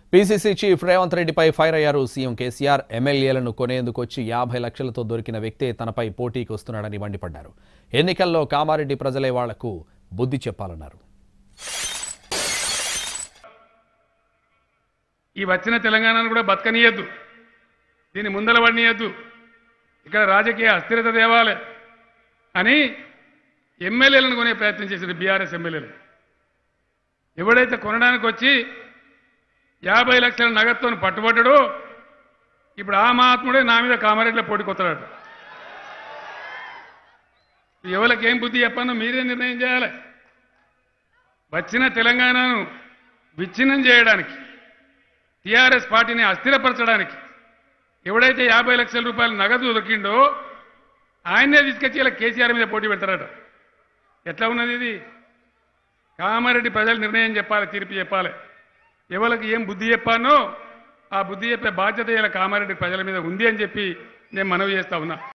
PCC chief Revanth రెడ్డిపై fire అయ్యారు CM KCR ఎమ్మెల్యేలను కొనేందుకు వచ్చి యాభై లక్షలతో దొరికిన వ్యక్తే తనపై పోటీకి వస్తున్నాడని మండిపడ్డారు ఎన్నికల్లో కామారెడ్డి ప్రజలే వాళ్లకు బుద్ధి చెప్పాలన్నారు ఈ వచ్చిన తెలంగాణను కూడా బతకనీయద్దు దీన్ని ముందల పడినీయద్దు ఇక్కడ రాజకీయ అస్థిరత తేవాలి అని ఎమ్మెల్యేలను కొనే ప్రయత్నం చేసింది బీఆర్ఎస్ ఎమ్మెల్యేలు ఎవడైతే కొనడానికి వచ్చి యాభై లక్షల నగదుతో పట్టుబడ్డాడో ఇప్పుడు ఆ మహాత్ముడే నా మీద కామారెడ్డిలో పోటీకొస్తాడు ఎవరికి ఏం బుద్ధి చెప్పానో మీరే నిర్ణయం చేయాలి వచ్చిన తెలంగాణను విచ్ఛిన్నం చేయడానికి టీఆర్ఎస్ పార్టీని అస్థిరపరచడానికి ఎవడైతే యాభై లక్షల రూపాయల నగదు దొరికిండో ఆయన్నే తీసుకొచ్చి ఇలా కేసీఆర్ మీద పోటీ పెడతారట ఎట్లా ఉన్నది ఇది కామారెడ్డి ప్రజలు నిర్ణయం చెప్పాలి తీర్పు చెప్పాలి ఎవరికి ఏం బుద్ధి చెప్పానో ఆ బుద్ధి చెప్పే బాధ్యత ఇలా కామారెడ్డి ప్రజల మీద ఉంది అని చెప్పి నేను మనవి చేస్తా ఉన్నా